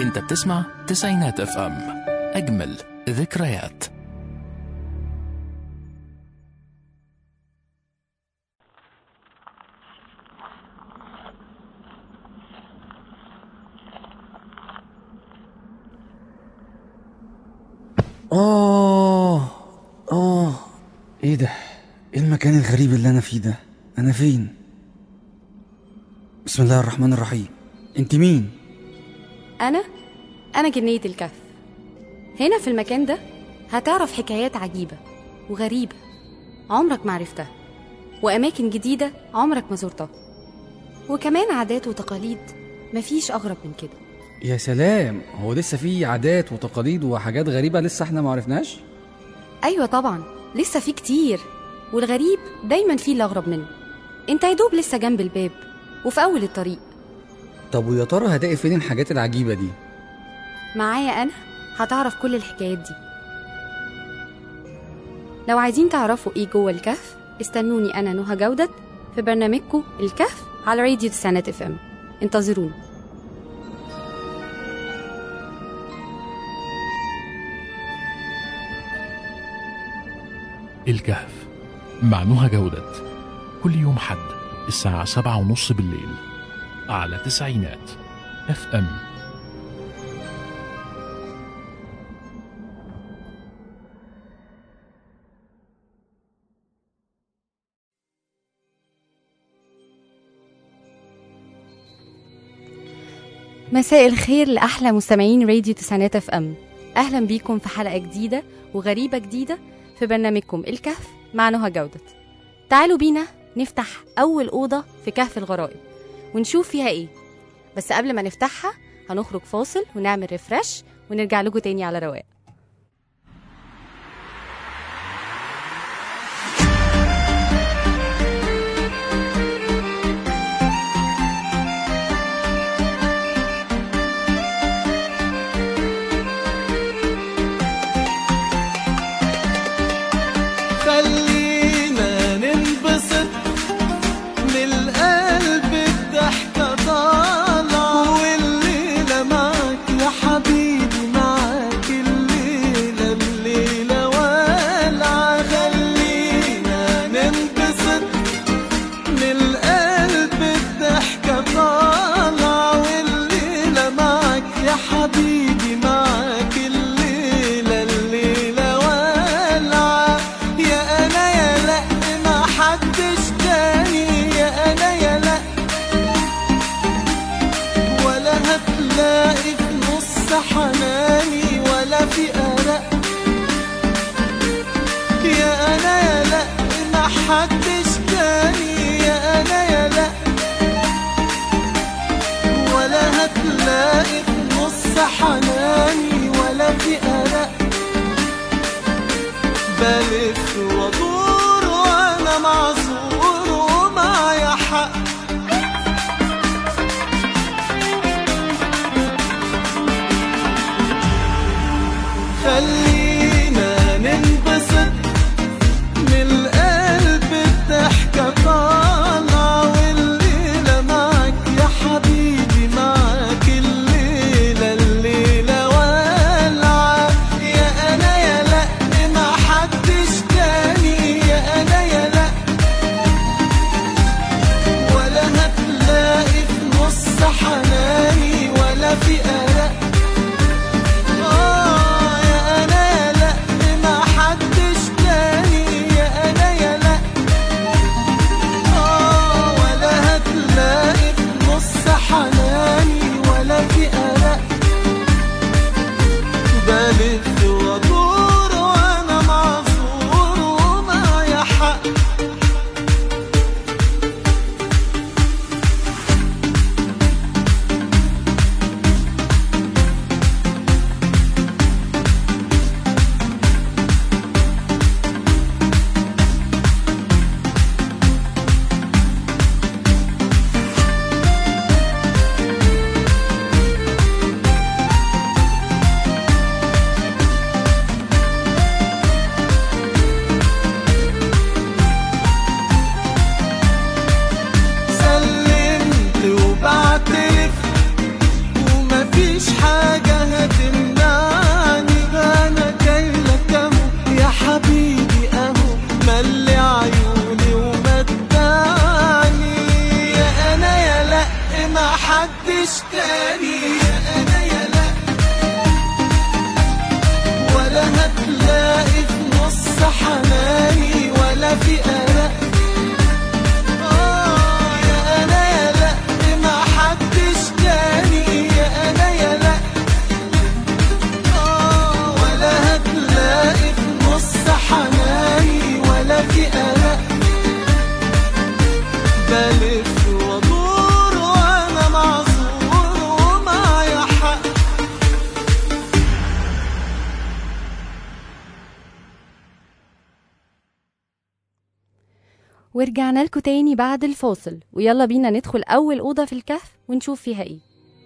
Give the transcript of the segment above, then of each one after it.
انت بتسمع تسعينات اف ام اجمل ذكريات آه آه إيه ده؟ إيه المكان الغريب اللي أنا فيه ده؟ أنا فين؟ بسم الله الرحمن الرحيم أنت مين؟ أنا أنا جنية الكهف هنا في المكان ده هتعرف حكايات عجيبة وغريبة عمرك ما عرفتها وأماكن جديدة عمرك ما زرتها وكمان عادات وتقاليد مفيش أغرب من كده يا سلام هو لسه في عادات وتقاليد وحاجات غريبة لسه احنا ما عرفناش؟ أيوة طبعا لسه في كتير والغريب دايما فيه اللي أغرب منه انت يا دوب لسه جنب الباب وفي أول الطريق طب ويا ترى هتلاقي فين الحاجات العجيبة دي؟ معايا أنا هتعرف كل الحكايات دي لو عايزين تعرفوا إيه جوه الكهف استنوني أنا نهى جودت في برنامجكم الكهف على راديو تسعينات اف ام انتظرونا الكهف مع نهى جودت كل يوم حد الساعة سبعة ونص بالليل على تسعينات اف ام مساء الخير لأحلى مستمعين راديو تسعينات اف ام أهلا بيكم في حلقة جديدة وغريبة جديدة في برنامجكم الكهف مع نهى جودت تعالوا بينا نفتح أول أوضة في كهف الغرائب ونشوف فيها إيه بس قبل ما نفتحها هنخرج فاصل ونعمل ريفرش ونرجع لكم تاني على رواق خلينا ننبسط من القلب الضحكة طالعة والليلة معك يا حبيبي معك الليلة الليلة والعة خلينا ننبسط من القلب الضحكة طالعة والليلة معك يا حبيبي معك الليلة الليلة والعة يا أنا يا لأ ما حدش تاني يا أنا يا لأ ولا هتلاقي في نص حناني ولا في قلق يا أنا يا لأ ما حدش تاني يا أنا يا لأ ولا هتلاقي في نص حناني ولا في قلق بلف وادور وانا معذور ومعايا حق خلينا ننبسط من القلب الضحكة طالعة والليلة معك يا حبيبي معك الليلة ما حدش تاني يا انا يا لا ولا هتلاقي في نص حناني ولا في قلق آه يا انا يا لا ما حدش تاني يا انا يا لا آه ولا هتلاقي في نص حناني ولا في قلق بلف وادور وانا معذور ومعايا حق ورجعنا لكم تاني بعد الفاصل ويلا بينا ندخل أول أوضة في الكهف ونشوف فيها إيه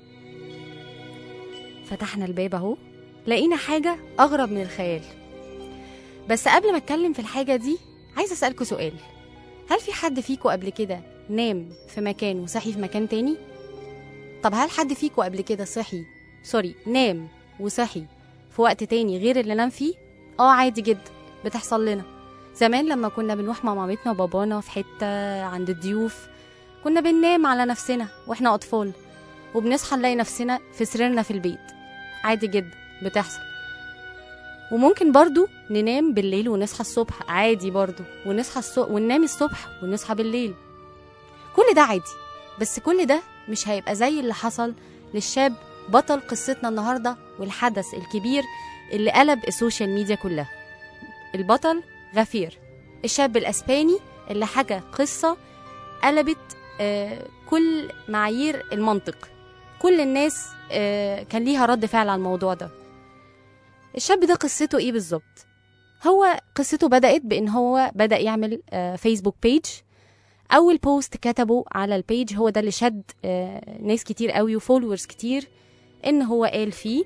فتحنا الباب أهو لقينا حاجة أغرب من الخيال بس قبل ما أتكلم في الحاجة دي عايزة أسألكوا سؤال هل في حد فيكوا قبل كده نام في مكان وصحي في مكان تاني؟ طب هل حد فيكوا قبل كده صحي سوري نام وصحي في وقت تاني غير اللي نام فيه؟ اه عادي جدا بتحصل لنا زمان لما كنا بنروح مع مامتنا وبابانا في حتة عند الضيوف كنا بننام على نفسنا واحنا أطفال وبنصحى نلاقي نفسنا في سريرنا في البيت عادي جدا بتحصل وممكن برضو ننام بالليل ونصحى الصبح عادي برضو ونصحى الصبح وننام الصبح ونصحى بالليل كل ده عادي بس كل ده مش هيبقى زي اللي حصل للشاب بطل قصتنا النهاردة والحدث الكبير اللي قلب السوشيال ميديا كلها البطل غفير الشاب الأسباني اللي حكى قصة قلبت آه، كل معايير المنطق كل الناس آه، كان ليها رد فعل على الموضوع ده الشاب ده قصته ايه بالظبط هو قصته بدأت بإن هو بدأ يعمل آه، فيسبوك بيج أول بوست كتبه على البيج هو ده اللي شد آه، ناس كتير قوي وفولورز كتير إن هو قال فيه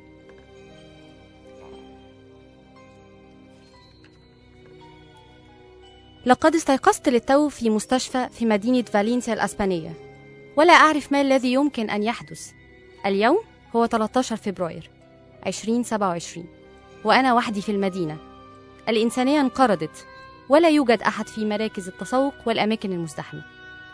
لقد استيقظت للتو في مستشفى في مدينة فالنسيا الأسبانية ولا أعرف ما الذي يمكن أن يحدث اليوم هو 13 فبراير 2027 وأنا وحدي في المدينة الإنسانية انقرضت ولا يوجد أحد في مراكز التسوق والأماكن المزدحمة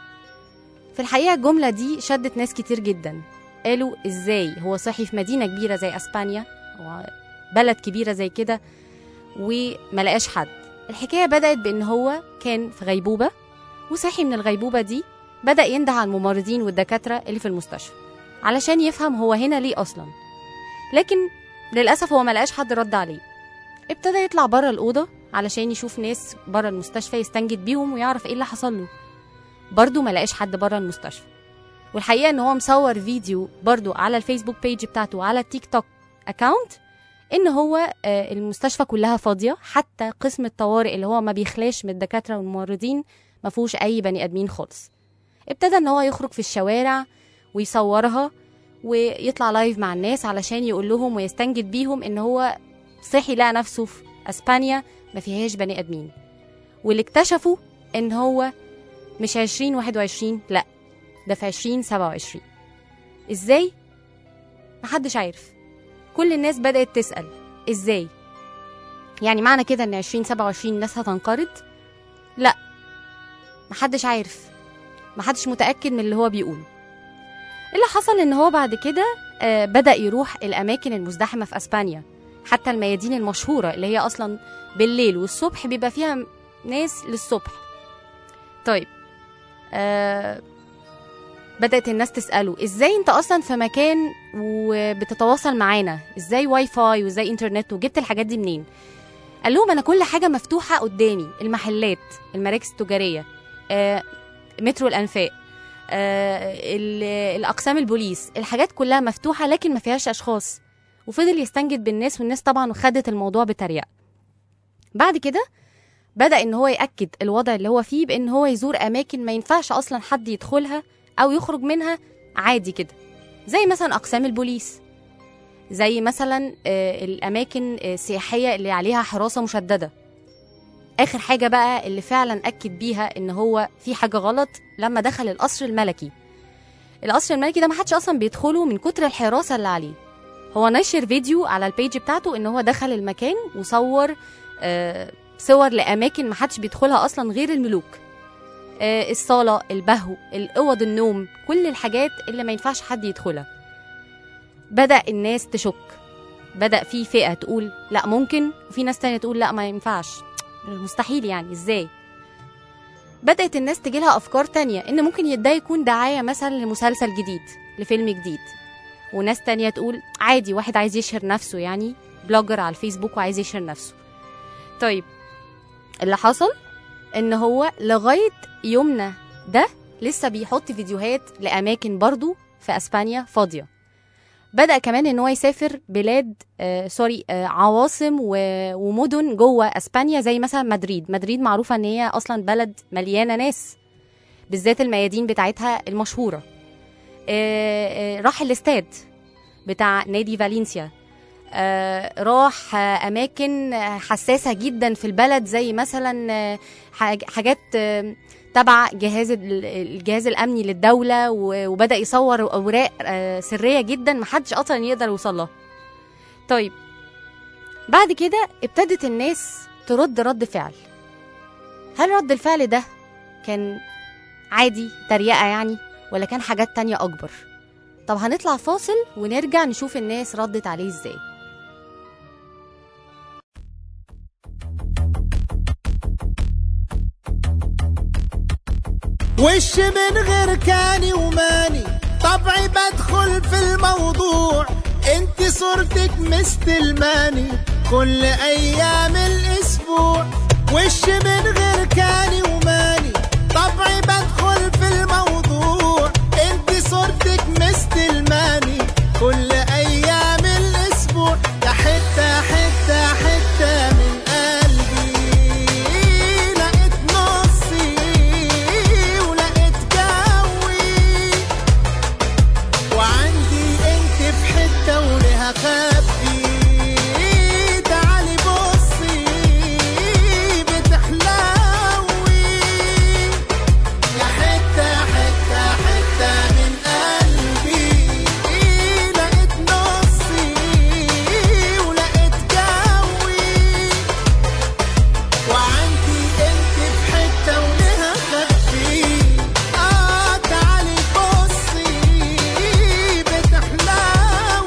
في الحقيقة الجملة دي شدت ناس كتير جدا قالوا إزاي هو صحي في مدينة كبيرة زي أسبانيا بلد كبيرة زي كده وملقاش حد الحكاية بدأت بإن هو كان في غيبوبة وصحي من الغيبوبة دي بدأ ينده على الممرضين والدكاترة اللي في المستشفى علشان يفهم هو هنا ليه أصلا لكن للأسف هو ملقاش حد رد عليه ابتدى يطلع بره الأوضة علشان يشوف ناس بره المستشفى يستنجد بيهم ويعرف ايه اللي حصل له برضه ملقاش حد بره المستشفى والحقيقة ان هو مصور فيديو برضه على الفيسبوك بيج بتاعته وعلى التيك توك اكاونت ان هو آه، المستشفى كلها فاضيه حتى قسم الطوارئ اللي هو ما بيخلاش من الدكاتره والممرضين ما فيهوش اي بني ادمين خالص ابتدى ان هو يخرج في الشوارع ويصورها ويطلع لايف مع الناس علشان يقول لهم ويستنجد بيهم ان هو صحي لقى نفسه في اسبانيا ما فيهاش بني ادمين واللي اكتشفوا ان هو مش 2021 لا ده في 2027 ازاي محدش عارف كل الناس بدأت تسأل ازاي يعني معنى كده ان 2027 الناس هتنقرض لا محدش عارف محدش متأكد من اللي هو بيقوله اللي حصل ان هو بعد كده آه، بدأ يروح الأماكن المزدحمة في أسبانيا حتى الميادين المشهورة اللي هي أصلا بالليل والصبح بيبقى فيها ناس للصبح طيب آه بدأت الناس تسأله ازاي انت اصلا في مكان وبتتواصل معانا ازاي واي فاي وازاي انترنت وجبت الحاجات دي منين قال لهم انا كل حاجة مفتوحة قدامي المحلات المراكز التجارية آه مترو الانفاق آه ال- الاقسام البوليس الحاجات كلها مفتوحة لكن ما فيهاش اشخاص وفضل يستنجد بالناس والناس طبعا خدت الموضوع بتريقة بعد كده بدأ ان هو يأكد الوضع اللي هو فيه بان هو يزور اماكن ما ينفعش اصلا حد يدخلها او يخرج منها عادي كده زي مثلا اقسام البوليس زي مثلا آه، الاماكن آه، السياحيه اللي عليها حراسه مشدده اخر حاجه بقى اللي فعلا اكد بيها ان هو في حاجه غلط لما دخل القصر الملكي القصر الملكي ده ما حدش اصلا بيدخله من كتر الحراسه اللي عليه هو نشر فيديو على البيج بتاعته ان هو دخل المكان وصور آه، صور لاماكن ما حدش بيدخلها اصلا غير الملوك آه، الصاله البهو الاوض النوم كل الحاجات اللي ما ينفعش حد يدخلها بدا الناس تشك بدا في فئه تقول لا ممكن وفي ناس تانية تقول لا ما ينفعش مستحيل يعني ازاي بدات الناس تجيلها افكار تانية ان ممكن ده يكون دعايه مثلا لمسلسل جديد لفيلم جديد وناس تانية تقول عادي واحد عايز يشهر نفسه يعني بلوجر على الفيسبوك وعايز يشهر نفسه طيب اللي حصل ان هو لغايه يومنا ده لسه بيحط فيديوهات لاماكن برضو في اسبانيا فاضيه بدا كمان ان هو يسافر بلاد آه سوري آه عواصم و- ومدن جوه اسبانيا زي مثلا مدريد مدريد معروفه ان هي اصلا بلد مليانه ناس بالذات الميادين بتاعتها المشهوره آه آه راح الاستاد بتاع نادي فالنسيا آه، راح آه، اماكن آه، حساسه جدا في البلد زي مثلا آه، حاج- حاجات آه، تبع جهاز ال- الجهاز الامني للدوله و- وبدا يصور اوراق آه، سريه جدا محدش اصلا يقدر يوصل لها طيب بعد كده ابتدت الناس ترد رد فعل هل رد الفعل ده كان عادي تريقه يعني ولا كان حاجات تانية اكبر طب هنطلع فاصل ونرجع نشوف الناس ردت عليه ازاي وش من غير كاني وماني طبعي بدخل في الموضوع انت صورتك مستلماني كل ايام الاسبوع وش من غير كاني وماني طبعي بدخل في الموضوع انت صورتك مستلماني كل ايام الاسبوع يا حته حته حته من قلبي لقيت نصي ولقيت جوي وعندي انت في حته ولها خبي تعالي بصي بتحلوي يا حته حته حته من قلبي لقيت نصي ولقيت جوي وعندي انت في حته ولها خبي اه تعالي بصي بتحلوي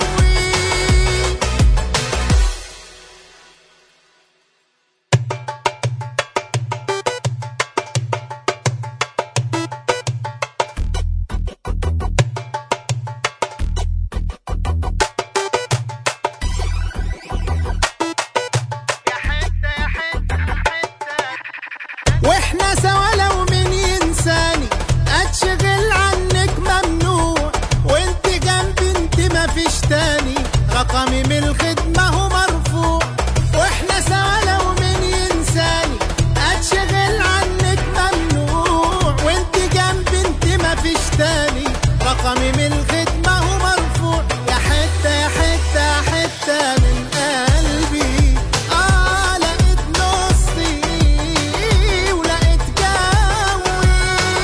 واحنا سوا لو مين ينساني اتشغل عنك ممنوع وانت جنبي انت ما فيش تاني رقمي من الخدمة هو مرفوع واحنا سوا لو مين ينساني اتشغل عنك ممنوع وانت جنبي انت ما فيش تاني رقمي من الخدمة هو مرفوع يا حتة يا حتة حتة من قلبي اه لقيت نصي ولقيت جوي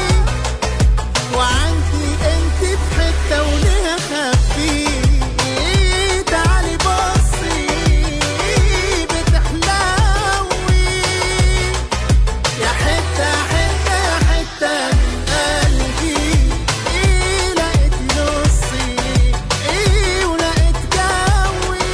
وعندي انت في حته وليها خبي تعالي بصي بتحلوي يا حته حته حته من قلبي لقيت نصي ولقيت جوي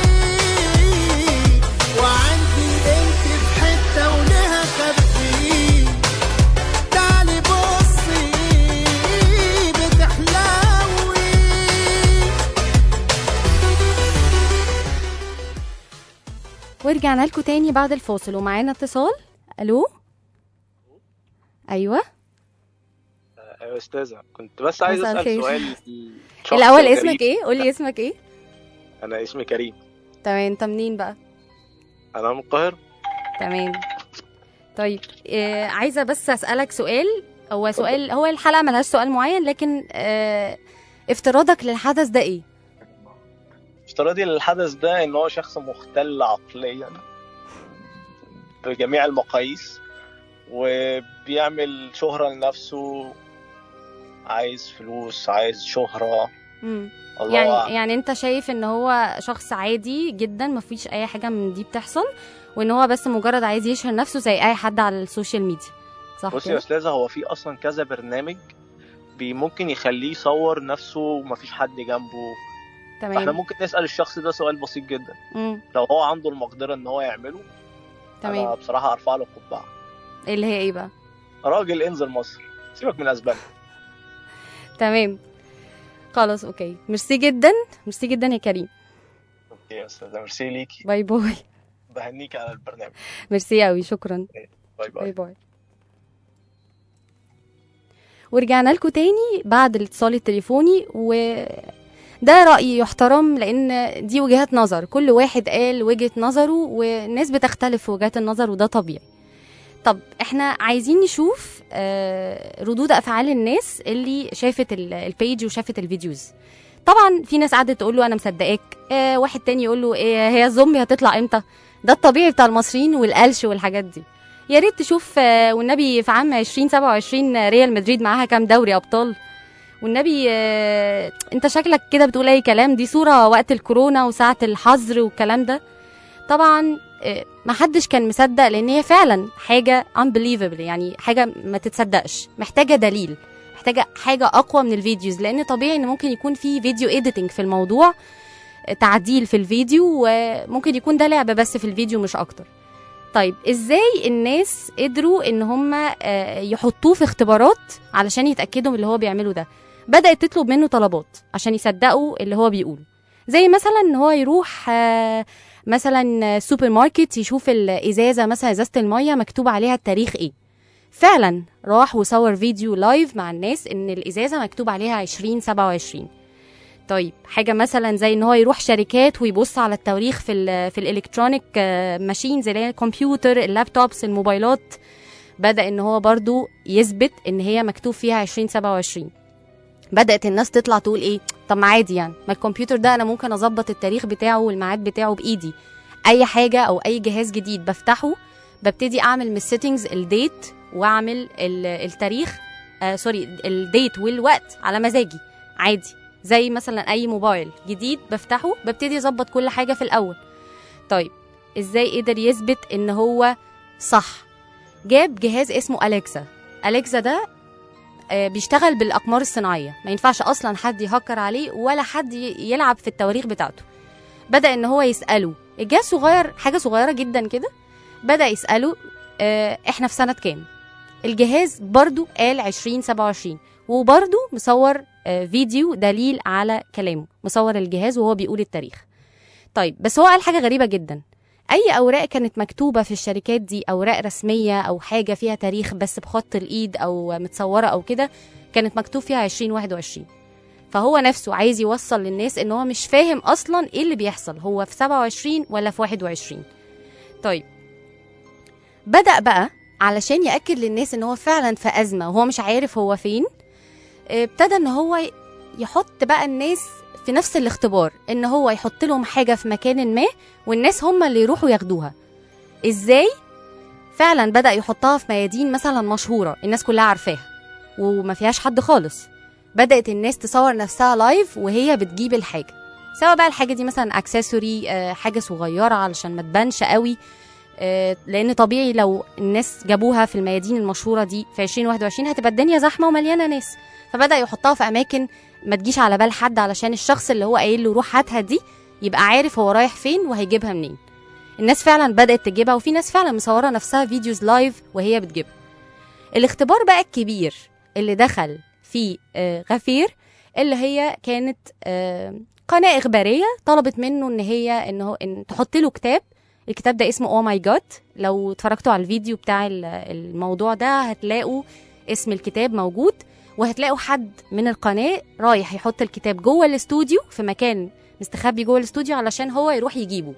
وعندي انت في حته وليها خبي تعالي بصي بتحلوي ورجعنا لكم تاني بعد الفاصل ومعانا اتصال الو ايوه ايوه استاذه كنت بس عايز مساء اسال الخير. سؤال للشخص الاول الغريب. اسمك ايه قولي اسمك ايه انا اسمي كريم تمام انت منين بقى انا من القاهره تمام طيب آه عايزه بس اسالك سؤال هو سؤال هو الحلقه ملهاش سؤال معين لكن آه افتراضك للحدث ده ايه افتراضي للحدث ده ان هو شخص مختل عقليا بجميع المقاييس وبيعمل شهرة لنفسه عايز فلوس عايز شهرة مم. الله يعني أعلم. يعني انت شايف ان هو شخص عادي جدا مفيش اي حاجه من دي بتحصل وان هو بس مجرد عايز يشهر نفسه زي اي حد على السوشيال ميديا صح بصي يا كده استاذه هو في اصلا كذا برنامج بي ممكن يخليه يصور نفسه ومفيش حد جنبه فاحنا تمام ممكن نسال الشخص ده سؤال بسيط جدا مم. لو هو عنده المقدره ان هو يعمله انا تمام بصراحه ارفع له القبعه اللي هي ايه بقى راجل انزل مصر سيبك من اسبانيا تمام خلاص اوكي ميرسي جدا ميرسي جدا يا كريم اوكي يا استاذه ميرسي ليكي باي باي بهنيك على البرنامج ميرسي قوي شكرا باي باي باي باي ورجعنا لكم تاني بعد الاتصال التليفوني و ده رأي يحترم لأن دي وجهات نظر كل واحد قال وجهة نظره والناس بتختلف في وجهات النظر وده طبيعي طب احنا عايزين نشوف آه، ردود أفعال الناس اللي شافت ال- البيج وشافت الفيديوز طبعا في ناس قعدت تقول له انا مصدقاك آه واحد تاني يقول له إيه هي الزومبي هتطلع امتى ده الطبيعي بتاع المصريين والقلش والحاجات دي يا ريت تشوف آه، والنبي في عام 2027 آه، ريال مدريد معاها كام دوري ابطال والنبي آه، انت شكلك كده بتقول اي كلام دي صوره وقت الكورونا وساعه الحظر والكلام ده طبعا آه، ما حدش كان مصدق لان هي فعلا حاجه unbelievable يعني حاجه ما تتصدقش محتاجه دليل محتاجه حاجه اقوى من الفيديوز لان طبيعي ان ممكن يكون في فيديو اديتنج في الموضوع آه، تعديل في الفيديو وممكن يكون ده لعبه بس في الفيديو مش اكتر طيب ازاي الناس قدروا ان هم آه، يحطوه في اختبارات علشان يتاكدوا من اللي هو بيعمله ده بدات تطلب منه طلبات عشان يصدقوا اللي هو بيقوله زي مثلا ان هو يروح آه، مثلا سوبر ماركت يشوف الازازه مثلا ازازه الميه مكتوب عليها التاريخ ايه فعلا راح وصور فيديو لايف مع الناس ان الازازه مكتوب عليها 2027 طيب حاجه مثلا زي ان هو يروح شركات ويبص على التواريخ في ال في الالكترونيك ماشينز اللي هي الكمبيوتر اللابتوبس الموبايلات بدا ان هو برضو يثبت ان هي مكتوب فيها 2027 بدات الناس تطلع تقول ايه طب ما عادي يعني ما الكمبيوتر ده انا ممكن اظبط التاريخ بتاعه والميعاد بتاعه بايدي اي حاجه او اي جهاز جديد بفتحه ببتدي اعمل من السيتنجز الديت واعمل ال- التاريخ آه سوري الديت والوقت على مزاجي عادي زي مثلا اي موبايل جديد بفتحه ببتدي اظبط كل حاجه في الاول طيب ازاي قدر يثبت ان هو صح جاب جهاز اسمه اليكسا اليكسا ده آه، بيشتغل بالاقمار الصناعيه ما ينفعش اصلا حد يهكر عليه ولا حد ي- يلعب في التواريخ بتاعته بدا ان هو يساله الجهاز صغير حاجه صغيره جدا كده بدا يساله آه، احنا في سنه كام الجهاز برضو قال 2027 وبرضو مصور آه، فيديو دليل على كلامه مصور الجهاز وهو بيقول التاريخ طيب بس هو قال حاجه غريبه جدا اي اوراق كانت مكتوبه في الشركات دي اوراق رسميه او حاجه فيها تاريخ بس بخط الايد او متصوره او كده كانت مكتوب فيها 2021 فهو نفسه عايز يوصل للناس ان هو مش فاهم اصلا ايه اللي بيحصل هو في 27 ولا في 21 طيب بدأ بقى علشان يأكد للناس ان هو فعلا في أزمة وهو مش عارف هو فين آه، ابتدى ان هو ي- يحط بقى الناس في نفس الاختبار ان هو يحط لهم حاجة في مكان ما والناس هم اللي يروحوا ياخدوها ازاي فعلا بدأ يحطها في ميادين مثلا مشهورة الناس كلها عارفاها وما فيهاش حد خالص بدأت الناس تصور نفسها لايف وهي بتجيب الحاجة سواء بقى الحاجة دي مثلا اكسسوري حاجة صغيرة علشان ما تبانش قوي آه، لان طبيعي لو الناس جابوها في الميادين المشهوره دي في 2021 هتبقى الدنيا زحمه ومليانه ناس فبدا يحطها في اماكن ما تجيش على بال حد علشان الشخص اللي هو قايل له روح هاتها دي يبقى عارف هو رايح فين وهيجيبها منين الناس فعلا بدات تجيبها وفي ناس فعلا مصوره نفسها فيديوز لايف وهي بتجيبها الاختبار بقى الكبير اللي دخل فيه آه، غفير اللي هي كانت آه، قناه اخباريه طلبت منه ان هي ان هو ان تحط له كتاب الكتاب ده اسمه او ماي جاد لو اتفرجتوا على الفيديو بتاع ال- الموضوع ده هتلاقوا اسم الكتاب موجود وهتلاقوا حد من القناه رايح يحط الكتاب جوه الاستوديو في مكان مستخبي جوه الاستوديو علشان هو يروح يجيبه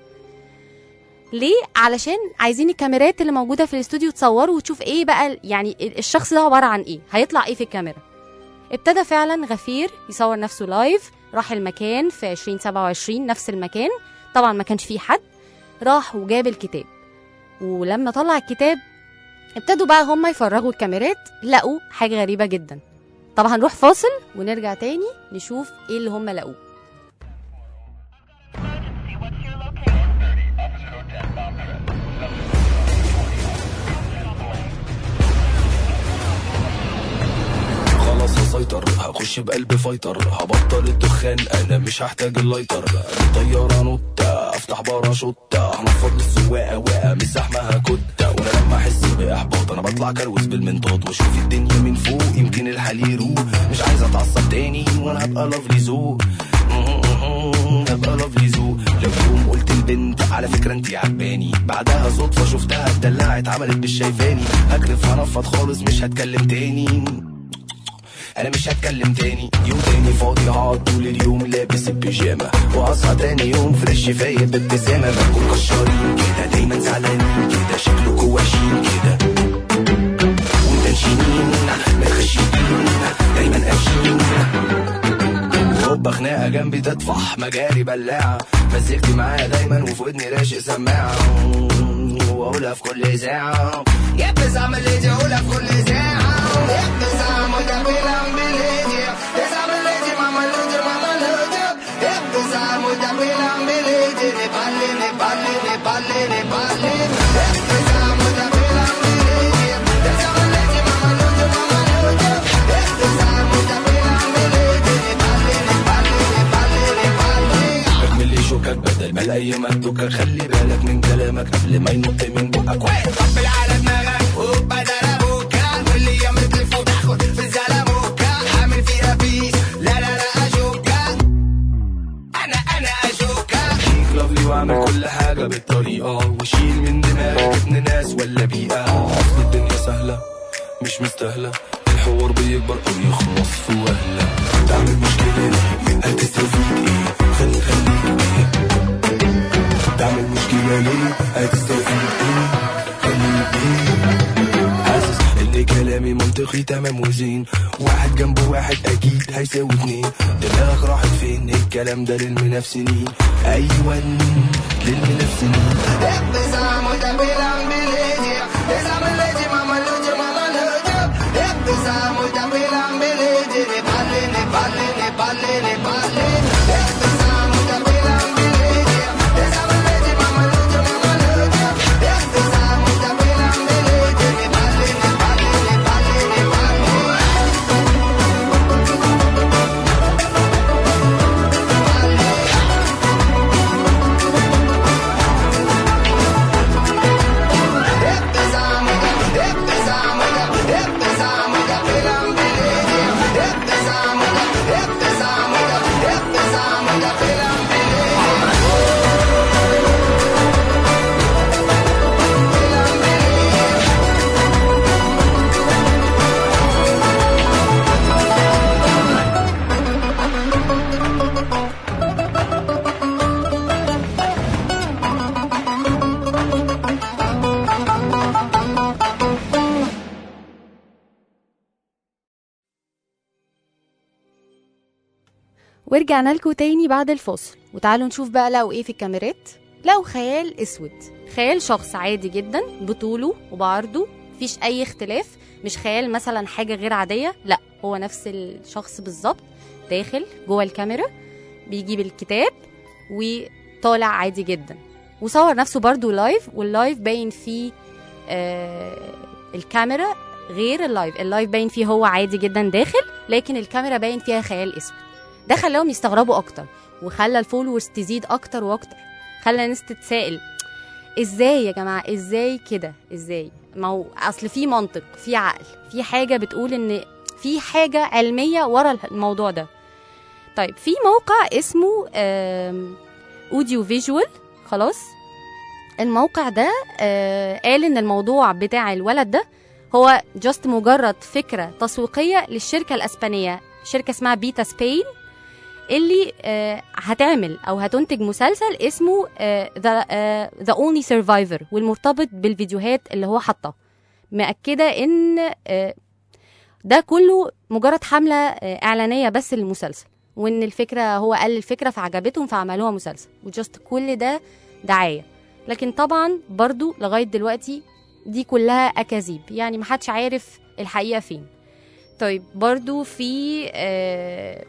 ليه علشان عايزين الكاميرات اللي موجوده في الاستوديو تصوره وتشوف ايه بقى ال- يعني ال- الشخص ده عباره عن ايه هيطلع ايه في الكاميرا ابتدى فعلا غفير يصور نفسه لايف راح المكان في 2027 نفس المكان طبعا ما كانش فيه حد راح وجاب الكتاب ولما طلع الكتاب ابتدوا بقى هم يفرغوا الكاميرات لقوا حاجة غريبة جدا طب هنروح فاصل ونرجع تاني نشوف ايه اللي هم لقوه اسيطر هخش بقلب فايتر هبطل الدخان انا مش هحتاج اللايتر طيارة نوتة افتح باراشوتة هنفض للسواقة واقع من الزحمة هكتة وانا لما احس باحباط انا بطلع كروز بالمنطاد واشوف الدنيا من فوق يمكن الحال يروق مش عايز اتعصب تاني وانا هبقى لافلي ذوق هبقى لافلي ذوق لو يوم قلت البنت على فكرة انتي عجباني بعدها صدفة شفتها اتدلعت عملت مش شايفاني هكرف هنفض خالص مش هتكلم تاني انا مش هتكلم تاني يوم تاني فاضي هقعد طول اليوم لابس البيجامه واصحى تاني يوم فريش فايق بابتسامه بكون كشارين كده دايما زعلانين كده شكلكوا وحشين كده ومتنشنين متخشبين دايما قافشين هوبا خناقه جنبي تطفح مجاري بلاعه مزجتي معايا دايما وفي ودني راشق سماعه واقولها في كل ساعه يا بس اعمل اللي اقولها في كل ساعه يا بس اعمل ده بيلعب بليدي بس اعمل اللي ماما لوجر ماما لوجر يا بس اعمل ده بيلعب بليدي نبالي نبالي نبالي نبالي يا بس اعمل ده بيلعب بليدي بس اعمل اللي ماما لوجر ماما لوجر يا بس اعمل ده بيلعب بليدي نبالي نبالي نبالي نبالي اعمل لي شوكك بدل ما الاقي مكتوكك خلي بالك من كلامك قبل ما ينط من بقك واحد طبل على دماغك وبدل ابوكا كل يوم تلف وتاخد في الزلموكا عامل فيها بيس لا لا لا اشوكا انا انا اشوكا خليك لافلي واعمل كل حاجه بالطريقه وشيل من دماغك ابن ناس ولا بيئه اصل الدنيا سهله مش مستاهله الحوار بيكبر او يخلص في وهله تعمل مشكله ليه هتستفيد ايه خلي خليك ايه تعمل مشكله ليه هتستفيد ايه خليك ايه حاسس ان كلامي منطقي تمام وزين واحد جنب واحد اكيد هيساوي اتنين دماغك راحت فين الكلام ده للمنافسين ايوه للمنافسين ابتسام وتبيلم بليدي ابتسام الليدي ماما لوجي ماما لوجي ابتسام وتبيلم بليدي نبالي نبالي نبالي نبالي ابتسام وتبيلم بليدي ابتسام الليدي ماما لوجي ماما لوجي ابتسام وتبيلم بليدي نبالي نبالي نبالي نبالي ابتسام ابتسام ابتسام وتبيلم بليدي ابتسام ابتسام ابتسام وتبيلم بليدي ورجعنا لكم تاني بعد الفاصل وتعالوا نشوف بقى لو ايه في الكاميرات لو خيال اسود خيال شخص عادي جدا بطوله وبعرضه مفيش اي اختلاف مش خيال مثلا حاجه غير عاديه لا هو نفس الشخص بالظبط داخل جوه الكاميرا بيجيب الكتاب وطالع عادي جدا وصور نفسه برضو لايف واللايف باين فيه آه الكاميرا غير اللايف اللايف باين فيه هو عادي جدا داخل لكن الكاميرا باين فيها خيال اسود ده خلاهم يستغربوا اكتر وخلى الفولورز تزيد اكتر واكتر خلى الناس تتسائل ازاي يا جماعه ازاي كده ازاي ما هو اصل في منطق في عقل في حاجه بتقول ان في حاجه علميه ورا الموضوع ده طيب في موقع اسمه اوديو فيجوال خلاص الموقع ده آه قال ان الموضوع بتاع الولد ده هو جاست مجرد فكره تسويقيه للشركه الاسبانيه شركه اسمها بيتا سبين اللي آه هتعمل او هتنتج مسلسل اسمه ذا ذا اونلي سرفايفر والمرتبط بالفيديوهات اللي هو حاطها مأكده ان آه ده كله مجرد حمله آه اعلانيه بس للمسلسل وان الفكره هو قال الفكره فعجبتهم فعملوها مسلسل وجاست كل ده دعايه لكن طبعا برضو لغايه دلوقتي دي كلها اكاذيب يعني محدش عارف الحقيقه فين طيب برضو في آه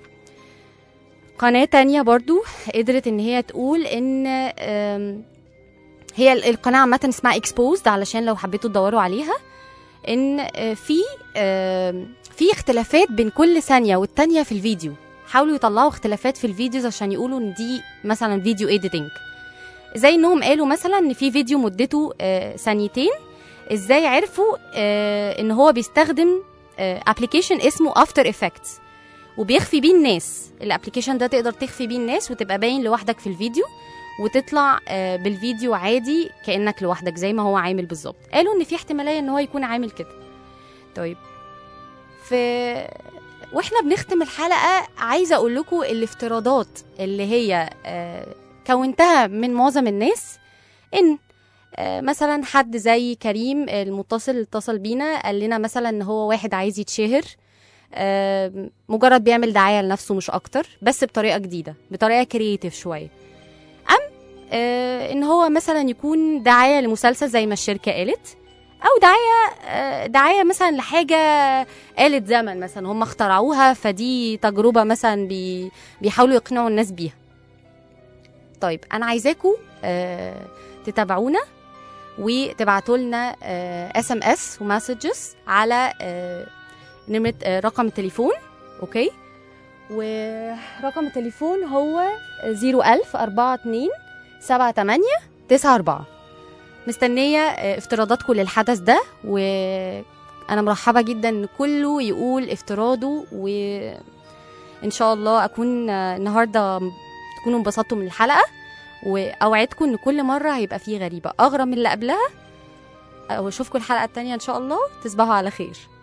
قناة تانية برضو قدرت ان هي تقول ان هي القناة عامة اسمها اكسبوزد علشان لو حبيتوا تدوروا عليها ان آه، في آه، في اختلافات بين كل ثانيه والتانيه في الفيديو حاولوا يطلعوا اختلافات في الفيديوز عشان يقولوا ان دي مثلا فيديو ايديتنج زي انهم قالوا مثلا ان في فيديو مدته آه، ثانيتين ازاي عرفوا آه، ان هو بيستخدم ابلكيشن اسمه افتر افكتس وبيخفي بيه الناس الابلكيشن ده تقدر تخفي بيه الناس وتبقى باين لوحدك في الفيديو وتطلع آه، بالفيديو عادي كانك لوحدك زي ما هو عامل بالظبط قالوا ان في احتماليه ان هو يكون عامل كده طيب في واحنا بنختم الحلقه عايزه اقول لكم الافتراضات اللي هي آه، كونتها من معظم الناس ان آه، مثلا حد زي كريم المتصل اللي اتصل بينا قال لنا مثلا ان هو واحد عايز يتشهر آه، مجرد بيعمل دعايه لنفسه مش اكتر بس بطريقه جديده بطريقه كرييتيف شويه ام آه، ان هو مثلا يكون دعايه لمسلسل زي ما الشركه قالت او دعايه آه، دعايه مثلا لحاجه آلة زمن مثلا هم اخترعوها فدي تجربه مثلا بي بيحاولوا يقنعوا الناس بيها طيب انا عايزاكم آه، تتابعونا وتبعتوا لنا اس ام اس ومسجز على آه، نمرة آه، رقم التليفون اوكي ورقم التليفون هو 01000 42 78 94 مستنية آه، افتراضاتكم للحدث ده وأنا مرحبة جدا إن كله يقول افتراضه وإن شاء الله أكون آه، النهاردة تكونوا انبسطتوا من الحلقة وأوعدكم إن كل مرة هيبقى فيه غريبة أغرب من اللي قبلها وأشوفكم الحلقة التانية إن شاء الله تصبحوا على خير